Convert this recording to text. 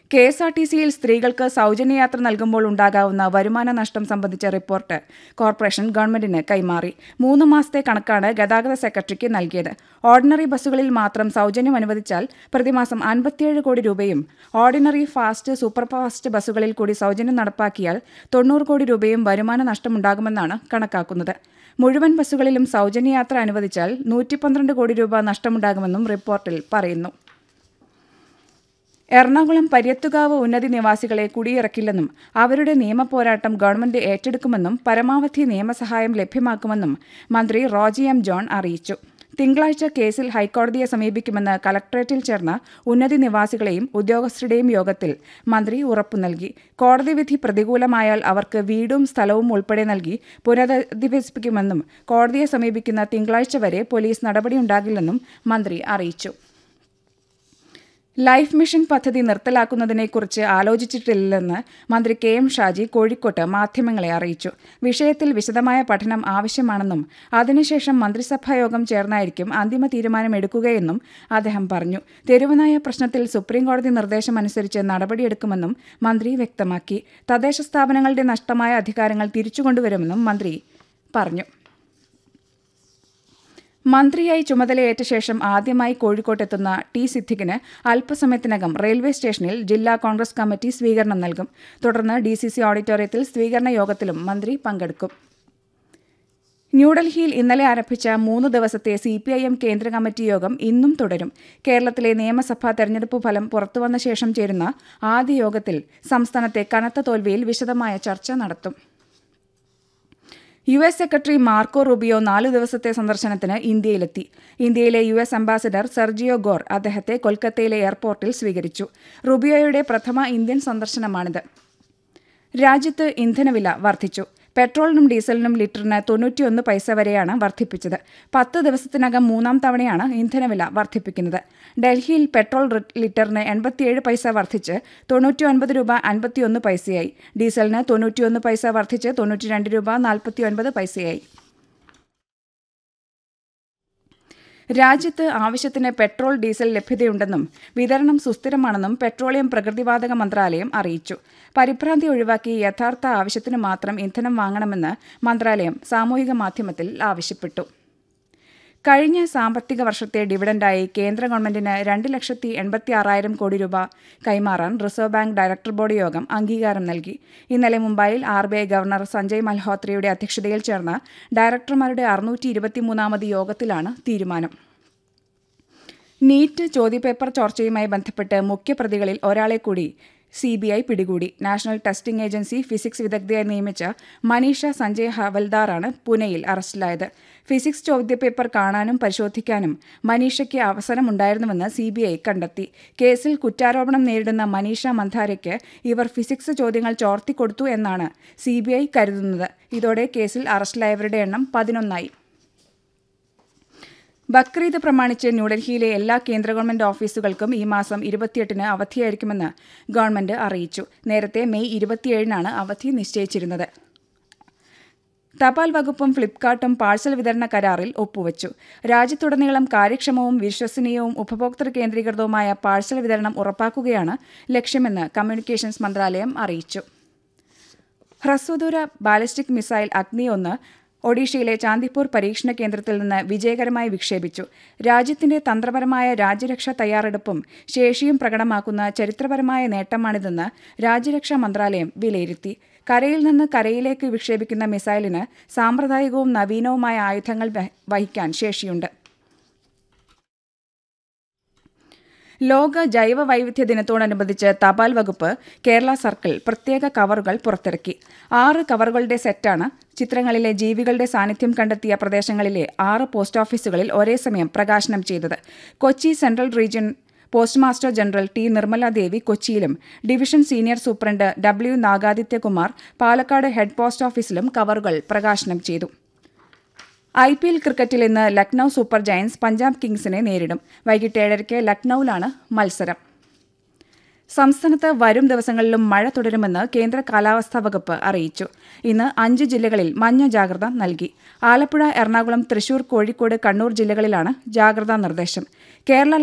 K S R T സിയിൽ സ്ത്രീകൾക്ക് സൗജന്യയാത്ര നൽകുമ്പോൾ ഉണ്ടാകാവുന്ന വരുമാന നഷ്ടം സംബന്ധിച്ച റിപ്പോർട്ട് കോർപ്പറേഷൻ ഗവൺമെന്റിന് കൈമാറി മൂന്ന് മാസത്തെ കണക്കാണ് ഗതാഗത സെക്രട്ടറിക്ക് നൽകിയത് ഓർഡിനറി ബസ്സുകളിൽ മാത്രം സൗജന്യം അനുവദിച്ചാൽ പ്രതിമാസം അൻപത്തിയേഴ് കോടി രൂപയും ഓർഡിനറി ഫാസ്റ്റ് സൂപ്പർഫാസ്റ്റ് ബസ്സുകളിൽ കൂടി സൗജന്യം നടപ്പാക്കിയാൽ തൊണ്ണൂറ് കോടി രൂപയും വരുമാന നഷ്ടമുണ്ടാകുമെന്നാണ് കണക്കാക്കുന്നത് മുഴുവൻ ബസ്സുകളിലും സൗജന്യയാത്ര അനുവദിച്ചാൽ നൂറ്റി പന്ത്രണ്ട് കോടി രൂപ നഷ്ടമുണ്ടാകുമെന്നും റിപ്പോർട്ടിൽ പറയുന്നു എറണാകുളം പര്യത്തുകാവ് ഉന്നതി നിവാസികളെ കുടിയിറക്കില്ലെന്നും അവരുടെ നിയമപോരാട്ടം ഗവൺമെന്റ് ഏറ്റെടുക്കുമെന്നും പരമാവധി നിയമസഹായം ലഭ്യമാക്കുമെന്നും മന്ത്രി റോജി എം ജോൺ അറിയിച്ചു തിങ്കളാഴ്ച കേസിൽ ഹൈക്കോടതിയെ സമീപിക്കുമെന്ന് കലക്ടറേറ്റിൽ ചേർന്ന ഉന്നതി നിവാസികളെയും ഉദ്യോഗസ്ഥരുടെയും യോഗത്തിൽ മന്ത്രി ഉറപ്പു നൽകി കോടതി വിധി പ്രതികൂലമായാൽ അവർക്ക് വീടും സ്ഥലവും ഉൾപ്പെടെ നൽകി പുനരധിവസിപ്പിക്കുമെന്നും കോടതിയെ സമീപിക്കുന്ന തിങ്കളാഴ്ച വരെ പോലീസ് നടപടിയുണ്ടാകില്ലെന്നും മന്ത്രി അറിയിച്ചു ലൈഫ് മിഷൻ പദ്ധതി നിർത്തലാക്കുന്നതിനെക്കുറിച്ച് ആലോചിച്ചിട്ടില്ലെന്ന് മന്ത്രി കെ എം ഷാജി കോഴിക്കോട്ട് മാധ്യമങ്ങളെ അറിയിച്ചു വിഷയത്തിൽ വിശദമായ പഠനം ആവശ്യമാണെന്നും അതിനുശേഷം മന്ത്രിസഭായോഗം ചേർന്നായിരിക്കും അന്തിമ തീരുമാനമെടുക്കുകയെന്നും അദ്ദേഹം പറഞ്ഞു തെരുവുനായ പ്രശ്നത്തിൽ സുപ്രീംകോടതി നിർദ്ദേശമനുസരിച്ച് നടപടിയെടുക്കുമെന്നും മന്ത്രി വ്യക്തമാക്കി തദ്ദേശ സ്ഥാപനങ്ങളുടെ നഷ്ടമായ അധികാരങ്ങൾ തിരിച്ചുകൊണ്ടുവരുമെന്നും മന്ത്രി പറഞ്ഞു മന്ത്രിയായി ചുമതലയേറ്റ ശേഷം ആദ്യമായി കോഴിക്കോട്ടെത്തുന്ന ടി സിദ്ദിഖിന് അല്പസമയത്തിനകം റെയിൽവേ സ്റ്റേഷനിൽ ജില്ലാ കോൺഗ്രസ് കമ്മിറ്റി സ്വീകരണം നൽകും തുടർന്ന് ഡി സി സി ഓഡിറ്റോറിയത്തിൽ സ്വീകരണ യോഗത്തിലും മന്ത്രി പങ്കെടുക്കും ന്യൂഡൽഹിയിൽ ഇന്നലെ ആരംഭിച്ച മൂന്ന് ദിവസത്തെ സി പി ഐ എം കേന്ദ്ര കമ്മിറ്റി യോഗം ഇന്നും തുടരും കേരളത്തിലെ നിയമസഭാ തെരഞ്ഞെടുപ്പ് ഫലം പുറത്തുവന്ന ശേഷം ചേരുന്ന ആദ്യ യോഗത്തിൽ സംസ്ഥാനത്തെ കനത്ത തോൽവിയിൽ വിശദമായ ചർച്ച നടത്തും U S secretary Marco Rubio നാലു ദിവസത്തെ സന്ദർശനത്തിന് ഇന്ത്യയിലെത്തി ഇന്ത്യയിലെ U S ambassador Sergio Gor അദ്ദേഹത്തെ കൊൽക്കത്തയിലെ എയർപോർട്ടിൽ സ്വീകരിച്ചു റൂബിയോയുടെ പ്രഥമ ഇന്ത്യൻ സന്ദർശനമാണിത് രാജ്യത്ത് ഇന്ധനവില വർദ്ധിച്ചു പെട്രോളിനും ഡീസലിനും ലിറ്ററിന് തൊണ്ണൂറ്റിയൊന്ന് പൈസ വരെയാണ് വർദ്ധിപ്പിച്ചത് പത്ത് ദിവസത്തിനകം മൂന്നാം തവണയാണ് ഇന്ധനവില വർദ്ധിപ്പിക്കുന്നത് ഡൽഹിയിൽ പെട്രോൾ ലിറ്ററിന് എൺപത്തിയേഴ് പൈസ വർദ്ധിച്ച് തൊണ്ണൂറ്റിയൊൻപത് രൂപ അൻപത്തിയൊന്ന് പൈസയായി ഡീസലിന് തൊണ്ണൂറ്റിയൊന്ന് പൈസ വർദ്ധിച്ച് തൊണ്ണൂറ്റിരണ്ട് രൂപ നാൽപ്പത്തിയൊൻപത് പൈസയായി രാജ്യത്ത് ആവശ്യത്തിന് പെട്രോൾ ഡീസൽ ലഭ്യതയുണ്ടെന്നും വിതരണം സുസ്ഥിരമാണെന്നും പെട്രോളിയം പ്രകൃതിവാതക മന്ത്രാലയം അറിയിച്ചു പരിഭ്രാന്തി ഒഴിവാക്കി യഥാർത്ഥ ആവശ്യത്തിന് മാത്രം ഇന്ധനം വാങ്ങണമെന്ന് മന്ത്രാലയം സാമൂഹിക മാധ്യമത്തിൽ ആവശ്യപ്പെട്ടു കഴിഞ്ഞ സാമ്പത്തിക വർഷത്തെ ഡിവിഡന്റായി കേന്ദ്ര ഗവൺമെന്റിന് രണ്ട് ലക്ഷത്തി എൺപത്തി ആറായിരം കോടി രൂപ കൈമാറാൻ റിസർവ് ബാങ്ക് ഡയറക്ടർ ബോർഡ് യോഗം അംഗീകാരം നൽകി ഇന്നലെ മുംബൈയിൽ R B I governor Sanjay മൽഹോത്രയുടെ അധ്യക്ഷതയിൽ ചേർന്ന ഡയറക്ടർമാരുടെ അറുന്നൂറ്റി ഇരുപത്തിമൂന്നാമത് യോഗത്തിലാണ് തീരുമാനം നീറ്റ് ചോദ്യപേപ്പർ ചോർച്ചയുമായി ബന്ധപ്പെട്ട് മുഖ്യപ്രതികളിൽ ഒരാളെ കൂടി സി ബി ഐ പിടികൂടി നാഷണൽ ടെസ്റ്റിംഗ് ഏജൻസി ഫിസിക്സ് വിദഗ്ധയായി നിയമിച്ച മനീഷ സഞ്ജയ് ഹവൽദാറാണ് പൂനെയിൽ അറസ്റ്റിലായത് ഫിസിക്സ് ചോദ്യപേപ്പർ കാണാനും പരിശോധിക്കാനും മനീഷയ്ക്ക് അവസരമുണ്ടായിരുന്നുവെന്ന് സി ബി ഐ കണ്ടെത്തി കേസിൽ കുറ്റാരോപണം നേരിടുന്ന മനീഷ മന്ധാരയ്ക്ക് ഇവർ ഫിസിക്സ് ചോദ്യങ്ങൾ ചോർത്തിക്കൊടുത്തു എന്നാണ് സി ബി ഐ കരുതുന്നത് ഇതോടെ കേസിൽ അറസ്റ്റിലായവരുടെ എണ്ണം പതിനൊന്നായി ബക്രീദ് പ്രമാണിച്ച് ന്യൂഡൽഹിയിലെ എല്ലാ കേന്ദ്ര ഗവൺമെന്റ് ഓഫീസുകൾക്കും ഈ മാസം ഇരുപത്തിയെട്ടിന് അവധിയായിരിക്കുമെന്ന് ഗവൺമെന്റ് അറിയിച്ചു നേരത്തെ മെയ് ഇരുപത്തിയേഴിനാണ് അവധി നിശ്ചയിച്ചിരുന്നത് തപാൽ വകുപ്പും ഫ്ലിപ്കാർട്ടും പാഴ്സൽ വിതരണ കരാറിൽ ഒപ്പുവച്ചു രാജ്യത്തുടനീളം കാര്യക്ഷമവും വിശ്വസനീയവും ഉപഭോക്തൃ കേന്ദ്രീകൃതവുമായ പാഴ്സൽ വിതരണം ഉറപ്പാക്കുകയാണ് ലക്ഷ്യമെന്ന് കമ്മ്യൂണിക്കേഷൻസ് മന്ത്രാലയം അറിയിച്ചു ഹ്രസ്വദൂര ബാലിസ്റ്റിക് മിസൈൽ അഗ്നി ഒന്ന് ഒഡീഷയിലെ ചാന്ദിപ്പൂർ പരീക്ഷണ കേന്ദ്രത്തിൽ നിന്ന് വിജയകരമായി വിക്ഷേപിച്ചു രാജ്യത്തിന്റെ തന്ത്രപരമായ രാജ്യരക്ഷാ തയ്യാറെടുപ്പും ശേഷിയും പ്രകടമാക്കുന്ന ചരിത്രപരമായ നേട്ടമാണിതെന്ന് രാജ്യരക്ഷാ മന്ത്രാലയം വിലയിരുത്തി കരയിൽ നിന്ന് കരയിലേക്ക് വിക്ഷേപിക്കുന്ന മിസൈലിന് സാമ്പ്രദായികവും നവീനവുമായ ആയുധങ്ങൾ വഹിക്കാൻ ശേഷിയുണ്ട് ലോക ജൈവ വൈവിധ്യ ദിനത്തോടനുബന്ധിച്ച് തപാൽ വകുപ്പ് കേരള സർക്കിൾ പ്രത്യേക കവറുകൾ പുറത്തിറക്കി ആറ് കവറുകളുടെ സെറ്റാണ് ചിത്രങ്ങളിലെ ജീവികളുടെ സാന്നിധ്യം കണ്ടെത്തിയ പ്രദേശങ്ങളിലെ ആറ് പോസ്റ്റ് ഓഫീസുകളിൽ ഒരേ സമയം പ്രകാശനം ചെയ്തത് Kochi central region post master general T Nirmala Devi കൊച്ചിയിലും division senior superintendent W Nagadityakumar Palakkad head post ഓഫീസിലും കവറുകൾ പ്രകാശനം ചെയ്തു ഐ പി എൽ ക്രിക്കറ്റിൽ ഇന്ന് ലക്നൌ സൂപ്പർ ജയൻസ് പഞ്ചാബ് കിങ്സിനെ നേരിടും വൈകിട്ട് ഏഴരയ്ക്ക് ലക്നൌവിലാണ് മത്സരം സംസ്ഥാനത്ത് വരും ദിവസങ്ങളിലും മഴ തുടരുമെന്ന് കേന്ദ്ര കാലാവസ്ഥാ വകുപ്പ് അറിയിച്ചു ഇന്ന് അഞ്ച് ജില്ലകളിൽ മഞ്ഞ ജാഗ്രത നൽകി ആലപ്പുഴ എറണാകുളം തൃശൂർ കോഴിക്കോട് കണ്ണൂർ ജില്ലകളിലാണ് ജാഗ്രതാ നിർദ്ദേശം കേരള